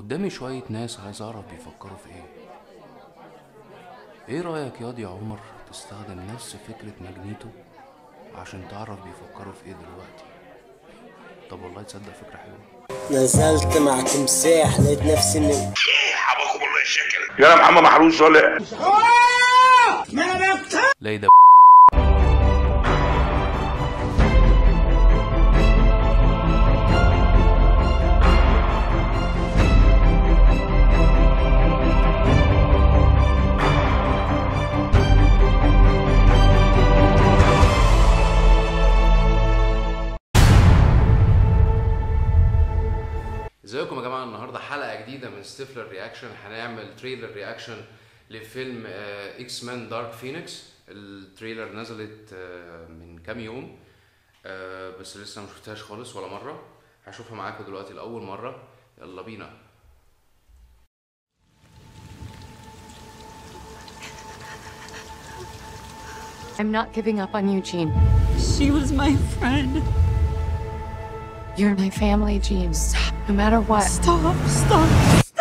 قدامي شوية ناس عايز أعرف بيفكروا في إيه إيه رأيك ياض يا عمر تستخدم نفس فكرة ماجنيتو عشان تعرف بيفكروا في إيه دلوقتي طب والله تصدق فكرة حلوة نزلت مع تمساح لقيت نفسي اني حبكم الله شكل يا محمد محروس ولا لا ده ازيكم يا جماعه النهارده حلقه جديده من ستيفلر رياكشن هنعمل تريلر رياكشن لفيلم اكس مان دارك فينيكس التريلر نزلت آه، من كام يوم آه، بس لسه ما شفتهاش خالص ولا مره هشوفها معاكم دلوقتي لاول مره يلا بينا I'm not giving up on you, Jean. She was my friend. You're my family, Jean. Stop. No matter what. Stop, stop.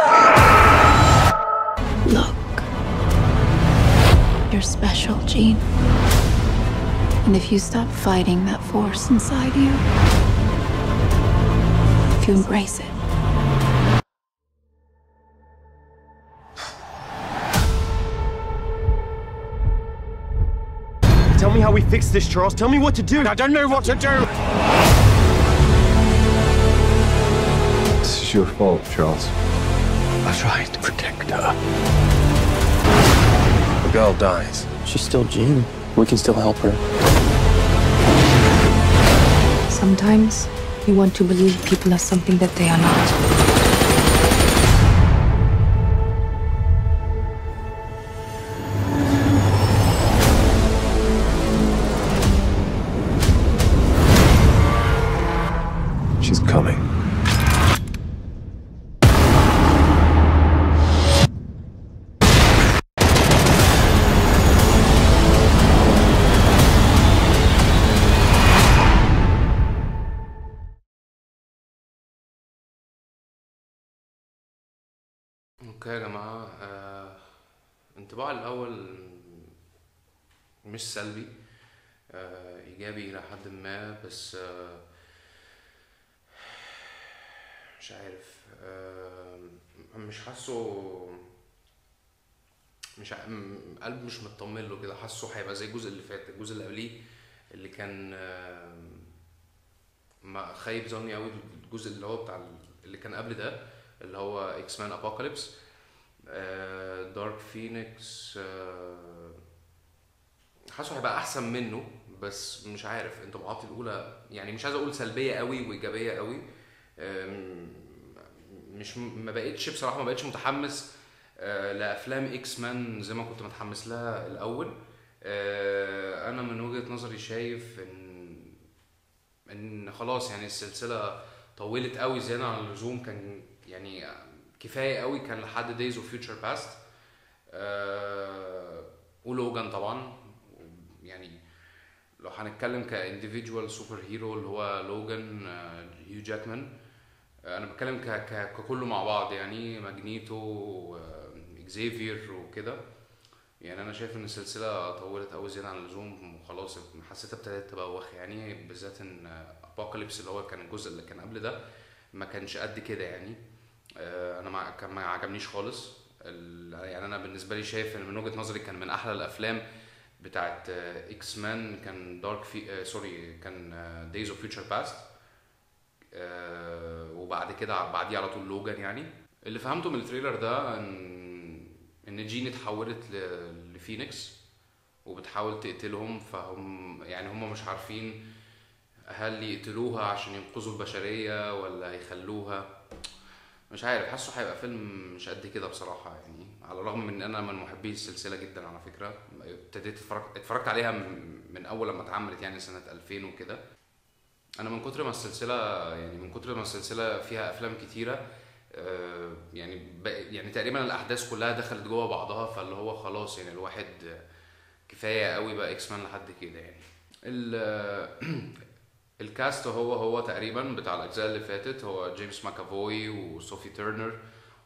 Look. You're special, Jean. And if you stop fighting that force inside you, if you embrace it, Tell me how we fix this, Charles. Tell me what to do. I don't know what to do. This is your fault, Charles. I tried to protect her. The girl dies. She's still Jean. We can still help her. sometimes you want to believe people are something that they are not. She's coming. اوكي يا جماعه آه، انطباعي الاول مش سلبي آه، ايجابي الى حد ما بس آه، مش عارف آه، مش حاسه مش ع- م- قلبي مش مطمن له كده حاسه هيبقى زي الجزء اللي فات الجزء اللي قبليه اللي كان آه، ما خايب ظني قوي الجزء اللي هو بتاع اللي كان قبل ده اللي هو اكس مان ابوكاليبس دارك فينيكس حاسه هيبقى احسن منه بس مش عارف انطباعاتي الاولى يعني مش عايز اقول سلبيه قوي وايجابيه قوي آم، مش ما بقتش بصراحه ما بقتش متحمس آه، لافلام اكس مان زي ما كنت متحمس لها الاول آه، انا من وجهه نظري شايف ان ان خلاص يعني السلسله طولت قوي زياده عن اللزوم كان يعني كفايه قوي كان لحد دايز اوف فيوتشر باست ولوجان طبعا يعني لو هنتكلم كانديفيدوال سوبر هيرو اللي هو لوجان آه، هيو جاكمان آه، انا بتكلم ك ك ككله مع بعض يعني ماجنيتو آه، اكزيفير وكده يعني انا شايف ان السلسله طولت قوي زياده عن اللزوم وخلاص حسيتها ابتدت تبوخ يعني بالذات ان ابوكاليبس اللي هو كان الجزء اللي كان قبل ده ما كانش قد كده يعني آه، انا ما كان ما عجبنيش خالص ال- يعني انا بالنسبه لي شايف ان من وجهه نظري كان من احلى الافلام بتاعت اكس مان كان دارك في آه، سوري كان دايز اوف فيوتشر باست وبعد كده بعديه على طول لوجان يعني اللي فهمته من التريلر ده ان ان جين اتحولت ل- لفينيكس وبتحاول تقتلهم فهم يعني هم مش عارفين هل يقتلوها عشان ينقذوا البشرية ولا يخلوها مش عارف حاسه هيبقى فيلم مش قد كده بصراحة يعني على الرغم من ان انا من محبي السلسلة جدا على فكرة ابتديت اتفرج اتفرجت عليها من من اول لما اتعملت يعني سنة 2000 وكده انا من كتر ما السلسلة يعني من كتر ما السلسلة فيها افلام كتيرة آه، يعني بق- يعني تقريبا الاحداث كلها دخلت جوه بعضها فاللي هو خلاص يعني الواحد كفايه قوي بقى اكس مان لحد كده يعني ال- الكاست هو هو تقريبا بتاع الاجزاء اللي فاتت هو جيمس ماكافوي وصوفي تيرنر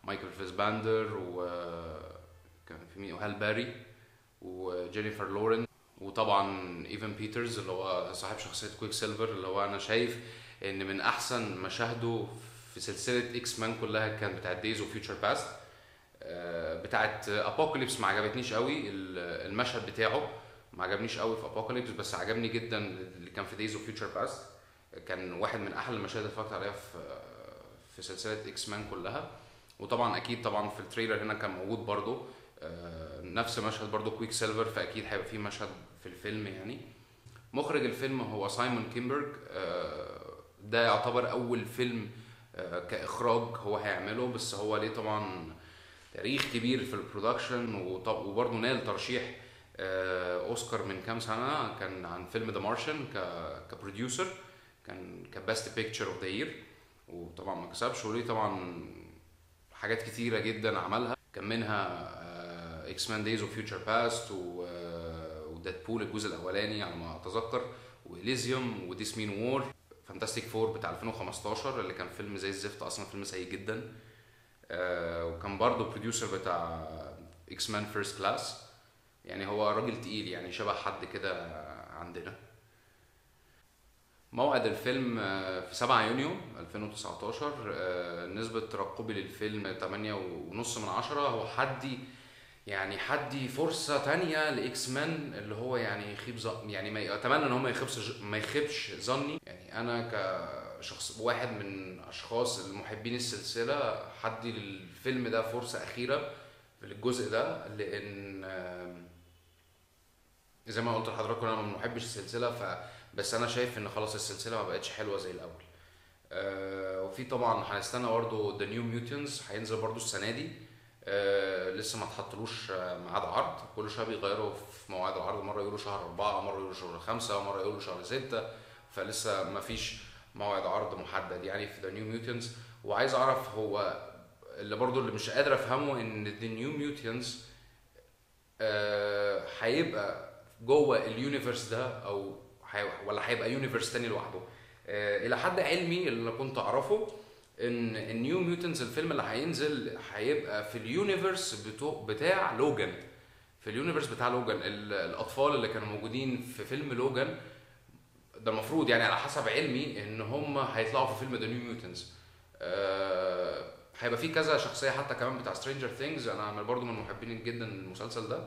مايكل فيسباندر و كان في مين وهال باري وجينيفر لورين وطبعا ايفن بيترز اللي هو صاحب شخصيه كويك سيلفر اللي هو انا شايف ان من احسن مشاهده في سلسله اكس مان كلها كان بتاعت دايز اوف فيوتشر باست بتاعت ابوكاليبس ما عجبتنيش قوي ال- المشهد بتاعه ما عجبنيش قوي في ابوكاليبس بس عجبني جدا اللي كان في دايز اوف فيوتشر باست كان واحد من احلى المشاهد اللي اتفرجت عليها في في سلسله اكس مان كلها وطبعا اكيد طبعا في التريلر هنا كان موجود برضو آه، نفس مشهد برضو كويك سيلفر فاكيد هيبقى في مشهد في الفيلم يعني مخرج الفيلم هو سايمون كيمبرج آه، ده يعتبر اول فيلم آه، كاخراج هو هيعمله بس هو ليه طبعا تاريخ كبير في البرودكشن وطب وبرضه نال ترشيح آه، اوسكار من كام سنه كان عن فيلم ذا مارشن كبروديوسر كان كبست بيكتشر اوف ذا يير وطبعا ما كسبش وليه طبعا حاجات كتيره جدا عملها كان منها اكس مان دايز اوف فيوتشر باست وديدبول الجزء الاولاني على ما اتذكر واليزيوم وديس مين وور فانتاستيك فور بتاع 2015 اللي كان فيلم زي الزفت اصلا فيلم سيء جدا آه، وكان برضه بروديوسر بتاع اكس مان فيرست كلاس يعني هو راجل تقيل يعني شبه حد كده عندنا موعد الفيلم آه، في 7 يونيو 2019 آه، نسبة ترقبي للفيلم 8 ونص من عشرة هو حدي يعني حدي فرصة تانية لإكس مان اللي هو يعني يخيب ظن يعني ما أتمنى إن هو ما يخيبش ما يخيبش ظني يعني أنا كشخص واحد من أشخاص المحبين السلسلة حدي للفيلم ده فرصة أخيرة في الجزء ده لأن آم، زي ما قلت لحضراتكم انا ما بحبش السلسله ف بس انا شايف ان خلاص السلسله ما بقتش حلوه زي الاول آه وفي طبعا هنستنى برضه ذا نيو ميوتنز هينزل برضه السنه دي آه لسه ما اتحطلوش آه، ميعاد عرض كل شويه بيغيروا في مواعيد العرض مره يقولوا شهر أربعة مره يقولوا شهر خمسة مره يقولوا شهر ستة فلسه ما فيش موعد عرض محدد يعني في ذا نيو ميوتنز وعايز اعرف هو اللي برضه اللي مش قادر افهمه ان ذا نيو ميوتنز آه، هيبقى جوه اليونيفرس ده او هي- ولا هيبقى يونيفرس تاني لوحده آه، الى حد علمي اللي كنت اعرفه ان النيو ميوتنز الفيلم اللي هينزل هيبقى في اليونيفرس بتو- بتاع لوجان في اليونيفرس بتاع لوجان ال- الاطفال اللي كانوا موجودين في فيلم لوجان ده المفروض يعني على حسب علمي ان هم هيطلعوا في فيلم ذا نيو ميوتنز هيبقى في كذا شخصيه حتى كمان بتاع سترينجر ثينجز انا من برضو من محبين جدا المسلسل ده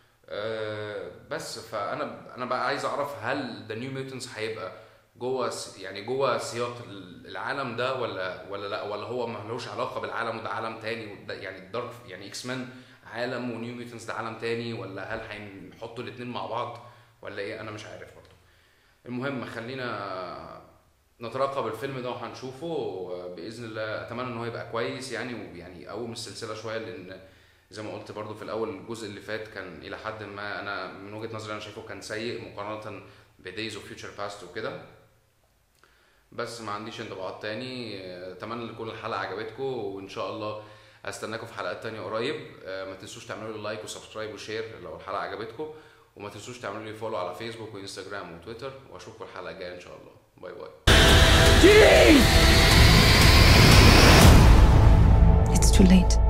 آه، بس فانا انا بقى عايز اعرف هل ذا نيو ميوتنز هيبقى جوه س- يعني جوه سياق ال- العالم ده ولا ولا لا ولا هو ملوش علاقه بالعالم وده عالم تاني وده يعني الدارك يعني اكس مان عالم ونيو ميوتنز ده عالم تاني ولا هل هيحطوا الاثنين مع بعض ولا ايه انا مش عارف برضه المهم خلينا نترقب الفيلم ده وهنشوفه باذن الله اتمنى ان هو يبقى كويس يعني ويعني يقوم السلسله شويه لان زي ما قلت برضو في الاول الجزء اللي فات كان الى حد ما انا من وجهه نظري انا شايفه كان سيء مقارنه بدايز اوف فيوتشر باست وكده بس ما عنديش انطباعات تاني اتمنى ان تكون الحلقه عجبتكم وان شاء الله هستناكم في حلقات تانية قريب آه، ما تنسوش تعملوا لي لايك وسبسكرايب وشير لو الحلقه عجبتكم وما تنسوش تعملوا لي فولو على فيسبوك وانستجرام وتويتر واشوفكم الحلقه الجايه ان شاء الله باي باي It's too late.